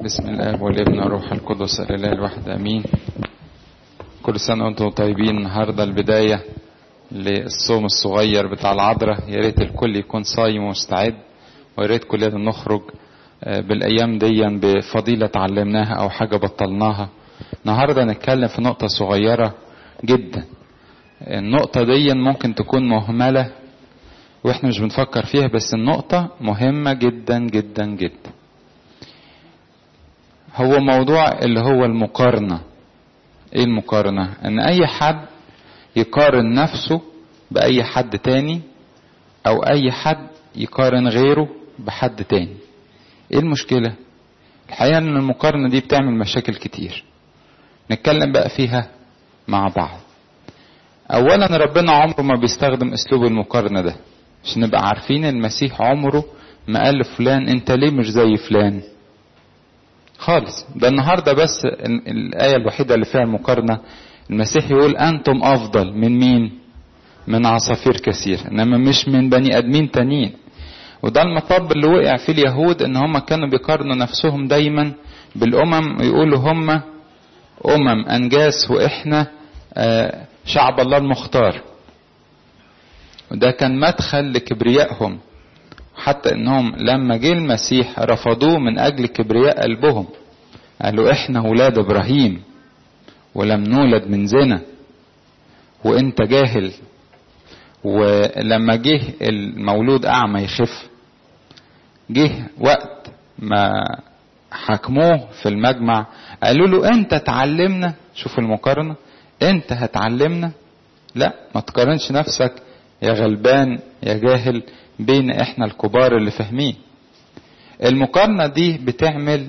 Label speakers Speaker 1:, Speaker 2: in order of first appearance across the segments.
Speaker 1: بسم الله والابن والروح القدس الاله الواحد امين كل سنه وانتم طيبين النهارده البدايه للصوم الصغير بتاع العذراء يا ريت الكل يكون صايم ومستعد ويا ريت كلنا نخرج بالايام دي بفضيله اتعلمناها او حاجه بطلناها النهارده نتكلم في نقطه صغيره جدا النقطه دي ممكن تكون مهمله واحنا مش بنفكر فيها بس النقطه مهمه جدا جدا جدا هو موضوع اللي هو المقارنة ايه المقارنة ان اي حد يقارن نفسه باي حد تاني او اي حد يقارن غيره بحد تاني ايه المشكلة الحقيقة ان المقارنة دي بتعمل مشاكل كتير نتكلم بقى فيها مع بعض اولا ربنا عمره ما بيستخدم اسلوب المقارنة ده عشان نبقى عارفين المسيح عمره ما قال لفلان انت ليه مش زي فلان خالص ده النهاردة بس الآية الوحيدة اللي فيها المقارنة المسيح يقول أنتم أفضل من مين من عصافير كثير إنما مش من بني آدمين تانيين وده المطب اللي وقع فيه اليهود إن هم كانوا بيقارنوا نفسهم دايما بالأمم ويقولوا هم أمم أنجاس وإحنا شعب الله المختار وده كان مدخل لكبريائهم حتى انهم لما جه المسيح رفضوه من اجل كبرياء قلبهم قالوا احنا ولاد ابراهيم ولم نولد من زنا وانت جاهل ولما جه المولود اعمى يخف جه وقت ما حكموه في المجمع قالوا له انت تعلمنا شوفوا المقارنه انت هتعلمنا لا ما تقارنش نفسك يا غلبان يا جاهل بين احنا الكبار اللي فاهمين المقارنة دي بتعمل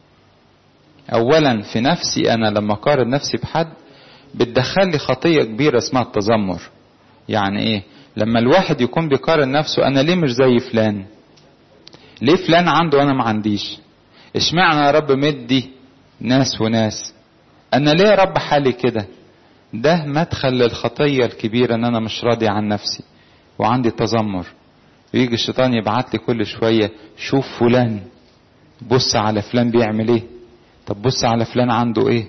Speaker 1: اولا في نفسي انا لما اقارن نفسي بحد بتدخل لي خطية كبيرة اسمها التذمر يعني ايه لما الواحد يكون بيقارن نفسه انا ليه مش زي فلان ليه فلان عنده وانا ما عنديش اشمعنى يا رب مدي ناس وناس انا ليه يا رب حالي كده ده مدخل للخطية الكبيرة ان انا مش راضي عن نفسي وعندي تذمر ويجي الشيطان يبعت لي كل شوية شوف فلان بص على فلان بيعمل ايه طب بص على فلان عنده ايه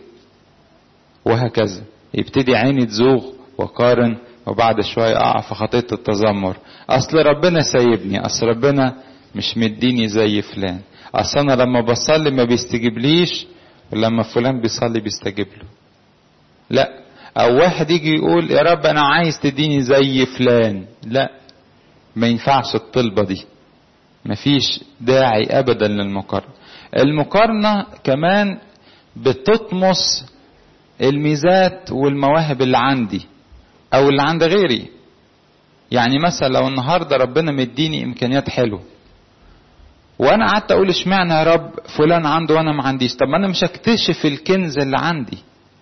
Speaker 1: وهكذا يبتدي عيني تزوغ وقارن وبعد شوية اقع في خطية التذمر اصل ربنا سايبني اصل ربنا مش مديني زي فلان اصل انا لما بصلي ما بيستجيبليش ولما فلان بيصلي بيستجيب له لا او واحد يجي يقول يا رب انا عايز تديني زي فلان لا ما ينفعش الطلبة دي مفيش داعي ابدا للمقارنة المقارنة كمان بتطمس الميزات والمواهب اللي عندي او اللي عند غيري يعني مثلا لو النهاردة ربنا مديني امكانيات حلوة وانا قعدت اقول اشمعنى يا رب فلان عنده وانا ما عنديش طب انا مش هكتشف الكنز اللي عندي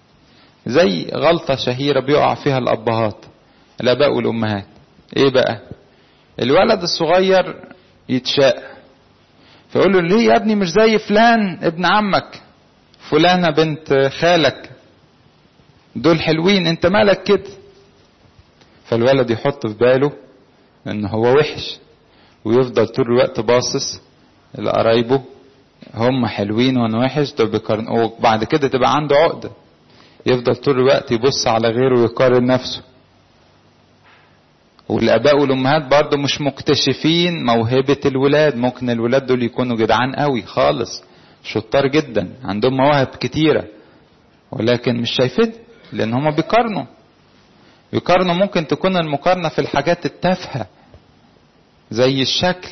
Speaker 1: زي غلطة شهيرة بيقع فيها الابهات الاباء والامهات ايه بقى الولد الصغير يتشاء فيقول له ليه يا ابني مش زي فلان ابن عمك فلانة بنت خالك دول حلوين انت مالك كده فالولد يحط في باله ان هو وحش ويفضل طول الوقت باصص لقرايبه هم حلوين وانا وحش طب بيقارن وبعد كده تبقى عنده عقده يفضل طول الوقت يبص على غيره ويقارن نفسه والاباء والامهات برضه مش مكتشفين موهبه الولاد ممكن الولاد دول يكونوا جدعان قوي خالص شطار جدا عندهم مواهب كتيره ولكن مش شايفين لان هما بيقارنوا بيقارنوا ممكن تكون المقارنه في الحاجات التافهه زي الشكل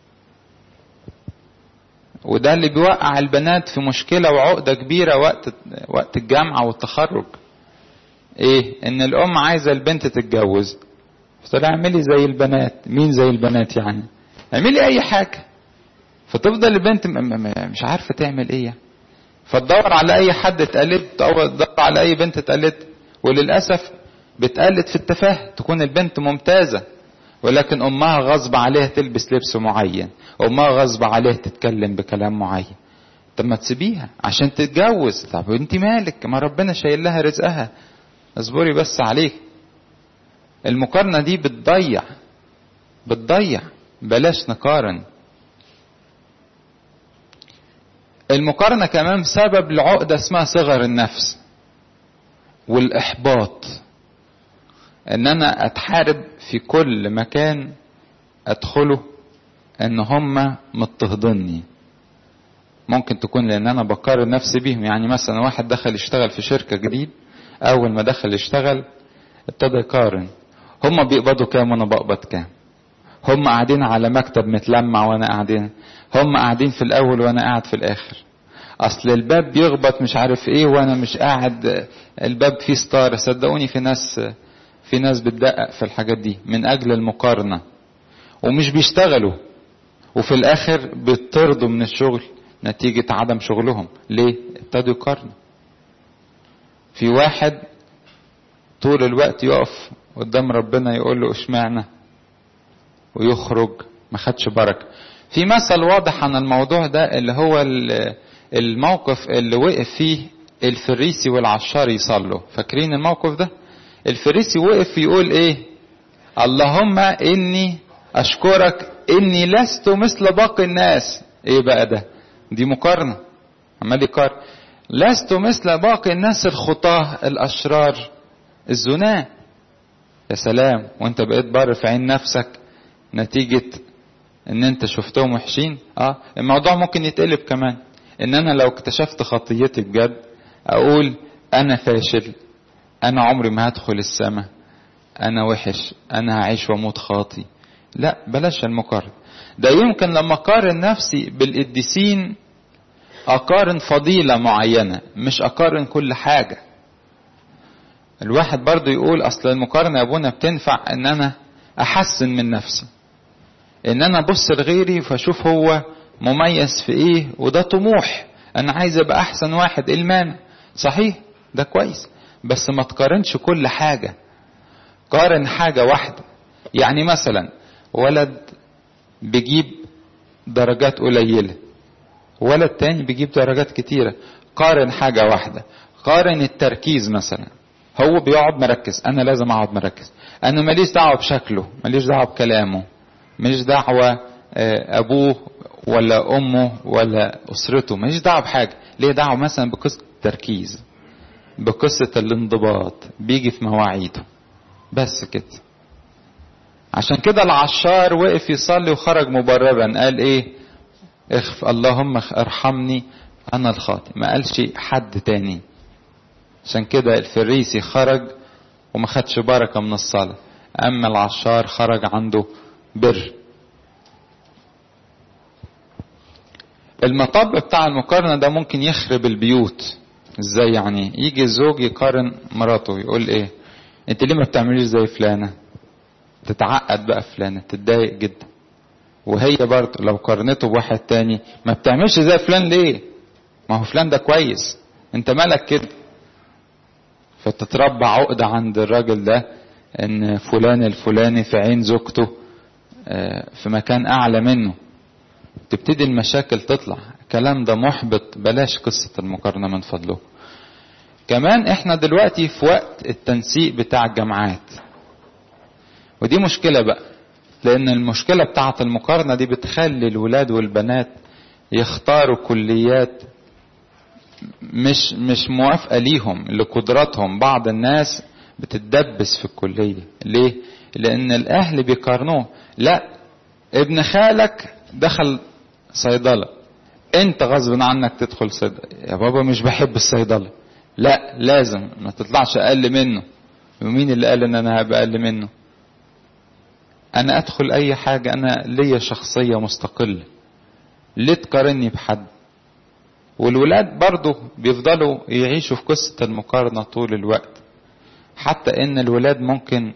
Speaker 1: وده اللي بيوقع البنات في مشكله وعقده كبيره وقت وقت الجامعه والتخرج ايه ان الام عايزه البنت تتجوز فتقول اعملي زي البنات مين زي البنات يعني اعملي اي حاجة فتفضل البنت مش عارفة تعمل ايه فتدور على اي حد تقلد او تدور على اي بنت تقلد وللأسف بتقلد في التفاهة تكون البنت ممتازة ولكن امها غصب عليها تلبس لبس معين امها غصب عليها تتكلم بكلام معين طب ما تسيبيها عشان تتجوز طب انت مالك ما ربنا شايل لها رزقها اصبري بس عليك المقارنة دي بتضيع بتضيع بلاش نقارن المقارنة كمان سبب لعقدة اسمها صغر النفس والإحباط إن أنا أتحارب في كل مكان أدخله إن هم مضطهدني ممكن تكون لأن أنا بقارن نفسي بيهم يعني مثلا واحد دخل يشتغل في شركة جديد أول ما دخل يشتغل ابتدى يقارن هم بيقبضوا كام وأنا بقبض كام هم قاعدين على مكتب متلمع وانا قاعدين هم قاعدين في الاول وانا قاعد في الاخر اصل الباب بيخبط مش عارف ايه وانا مش قاعد الباب فيه ستار صدقوني في ناس في ناس بتدقق في الحاجات دي من اجل المقارنه ومش بيشتغلوا وفي الاخر بيطردوا من الشغل نتيجه عدم شغلهم ليه ابتدوا يقارنوا في واحد طول الوقت يقف قدام ربنا يقول له اشمعنى ويخرج ما خدش بركه في مثل واضح عن الموضوع ده اللي هو الموقف اللي وقف فيه الفريسي والعشار يصلوا فاكرين الموقف ده الفريسي وقف يقول ايه اللهم اني اشكرك اني لست مثل باقي الناس ايه بقى ده دي مقارنه عمال يقارن لست مثل باقي الناس الخطاه الاشرار الزناه يا سلام وانت بقيت بار في عين نفسك نتيجة ان انت شفتهم وحشين اه الموضوع ممكن يتقلب كمان ان انا لو اكتشفت خطيتي بجد اقول انا فاشل انا عمري ما هدخل السماء انا وحش انا هعيش واموت خاطي لا بلاش المقارنة ده يمكن لما اقارن نفسي بالقديسين اقارن فضيلة معينة مش اقارن كل حاجة الواحد برضو يقول اصل المقارنة يا ابونا بتنفع ان انا احسن من نفسي ان انا ابص لغيري فاشوف هو مميز في ايه وده طموح انا عايز ابقى احسن واحد المانع صحيح ده كويس بس ما تقارنش كل حاجة قارن حاجة واحدة يعني مثلا ولد بيجيب درجات قليلة ولد تاني بيجيب درجات كتيرة قارن حاجة واحدة قارن التركيز مثلا هو بيقعد مركز انا لازم اقعد مركز انا ماليش دعوه بشكله ماليش دعوه بكلامه ماليش دعوه ابوه ولا امه ولا اسرته ماليش دعوه بحاجه ليه دعوه مثلا بقصه التركيز بقصه الانضباط بيجي في مواعيده بس كده عشان كده العشار وقف يصلي وخرج مبررا قال ايه اخف اللهم ارحمني انا الخاطئ ما قالش حد تاني عشان كده الفريسي خرج وما خدش بركة من الصلاة أما العشار خرج عنده بر المطب بتاع المقارنة ده ممكن يخرب البيوت ازاي يعني يجي الزوج يقارن مراته يقول ايه انت ليه ما بتعمليش زي فلانة تتعقد بقى فلانة تتضايق جدا وهي برضه لو قارنته بواحد تاني ما بتعملش زي فلان ليه ما هو فلان ده كويس انت مالك كده فتتربى عقدة عند الراجل ده ان فلان الفلاني في عين زوجته في مكان اعلى منه تبتدي المشاكل تطلع الكلام ده محبط بلاش قصة المقارنة من فضله كمان احنا دلوقتي في وقت التنسيق بتاع الجامعات ودي مشكلة بقى لان المشكلة بتاعة المقارنة دي بتخلي الولاد والبنات يختاروا كليات مش مش موافقة ليهم لقدراتهم بعض الناس بتتدبس في الكلية ليه لان الاهل بيقارنوه لا ابن خالك دخل صيدلة انت غصب عنك تدخل صيدلة يا بابا مش بحب الصيدلة لا لازم ما تطلعش اقل منه ومين اللي قال ان انا هبقى اقل منه انا ادخل اي حاجة انا ليا شخصية مستقلة ليه تقارني بحد والولاد برضو بيفضلوا يعيشوا في قصة المقارنة طول الوقت حتى ان الولاد ممكن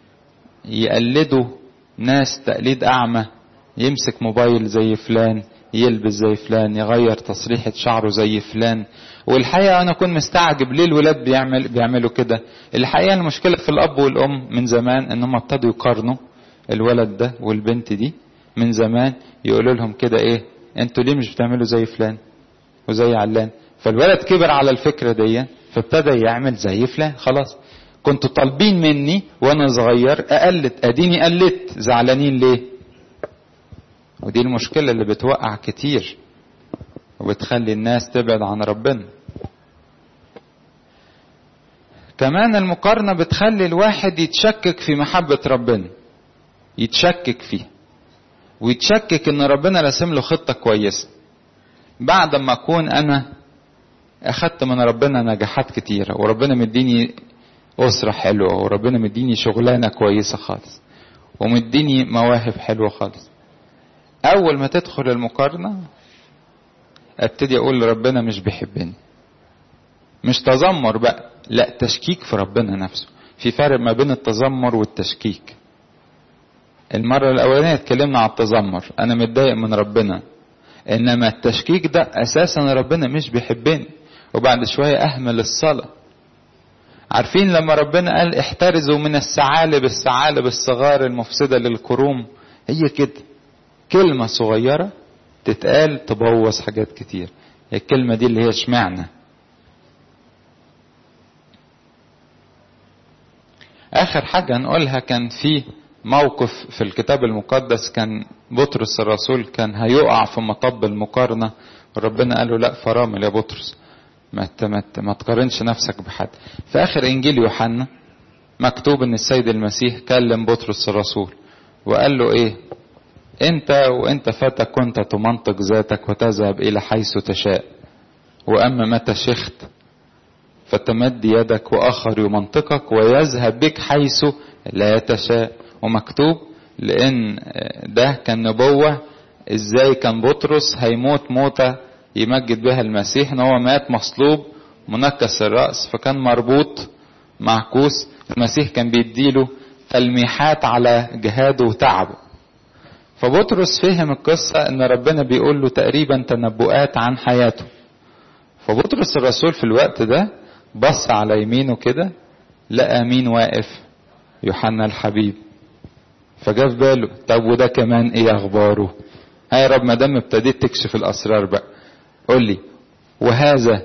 Speaker 1: يقلدوا ناس تقليد اعمى يمسك موبايل زي فلان يلبس زي فلان يغير تصريحة شعره زي فلان والحقيقة أنا أكون مستعجب ليه الولاد بيعمل بيعملوا كده الحقيقة المشكلة في الأب والأم من زمان إن هم ابتدوا يقارنوا الولد ده والبنت دي من زمان يقولوا لهم كده إيه أنتوا ليه مش بتعملوا زي فلان وزي علان فالولد كبر على الفكرة دي فابتدى يعمل زي فلان خلاص كنتوا طالبين مني وانا صغير اقلد اديني قلدت زعلانين ليه ودي المشكلة اللي بتوقع كتير وبتخلي الناس تبعد عن ربنا كمان المقارنة بتخلي الواحد يتشكك في محبة ربنا يتشكك فيه ويتشكك ان ربنا راسم له خطة كويسة بعد ما اكون انا اخدت من ربنا نجاحات كتيرة وربنا مديني اسرة حلوة وربنا مديني شغلانة كويسة خالص ومديني مواهب حلوة خالص اول ما تدخل المقارنة ابتدي اقول لربنا مش بيحبني مش تذمر بقى لا تشكيك في ربنا نفسه في فرق ما بين التذمر والتشكيك المرة الأولانية اتكلمنا على التذمر أنا متضايق من ربنا إنما التشكيك ده أساسا ربنا مش بيحبني وبعد شوية أهمل الصلاة عارفين لما ربنا قال احترزوا من الثعالب الثعالب الصغار المفسدة للكروم هي كده كلمة صغيرة تتقال تبوظ حاجات كتير هي الكلمة دي اللي هي اشمعنى آخر حاجة نقولها كان في موقف في الكتاب المقدس كان بطرس الرسول كان هيقع في مطب المقارنة وربنا قال له لا فرامل يا بطرس ما ما تقارنش نفسك بحد في آخر إنجيل يوحنا مكتوب إن السيد المسيح كلم بطرس الرسول وقال له إيه أنت وأنت فتى كنت تمنطق ذاتك وتذهب إلى حيث تشاء وأما متى شخت فتمد يدك وآخر يمنطقك ويذهب بك حيث لا تشاء ومكتوب لأن ده كان نبوة إزاي كان بطرس هيموت موتة يمجد بها المسيح إن هو مات مصلوب منكس الرأس فكان مربوط معكوس المسيح كان بيديله تلميحات على جهاده وتعبه فبطرس فهم القصة إن ربنا بيقول له تقريبا تنبؤات عن حياته فبطرس الرسول في الوقت ده بص على يمينه كده لقى مين واقف يوحنا الحبيب فجاء في باله طب وده كمان ايه اخباره ها يا رب ما دام ابتديت تكشف الاسرار بقى قول لي وهذا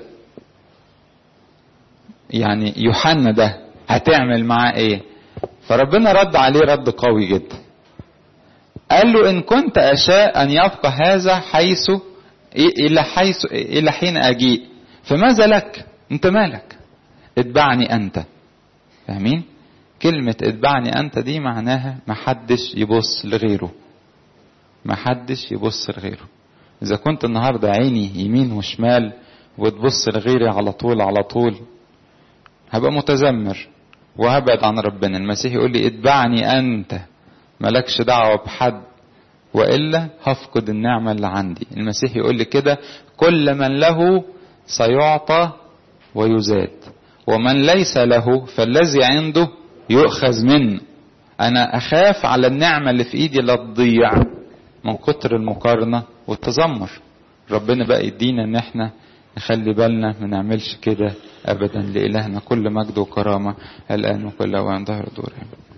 Speaker 1: يعني يوحنا ده هتعمل معاه ايه فربنا رد عليه رد قوي جدا قال له ان كنت اشاء ان يبقى هذا حيث الى حيث الى حين اجيء فماذا لك انت مالك اتبعني انت فاهمين كلمة اتبعني انت دي معناها محدش يبص لغيره محدش يبص لغيره اذا كنت النهاردة عيني يمين وشمال وتبص لغيري على طول على طول هبقى متذمر وهبعد عن ربنا المسيح يقول لي اتبعني انت ملكش دعوة بحد وإلا هفقد النعمة اللي عندي المسيح يقول لي كده كل من له سيعطى ويزاد ومن ليس له فالذي عنده يؤخذ منه انا اخاف على النعمة اللي في ايدي لا تضيع من كتر المقارنة والتذمر ربنا بقى يدينا ان احنا نخلي بالنا ما نعملش كده ابدا لالهنا كل مجد وكرامة الان وكل اوان ظهر دورهم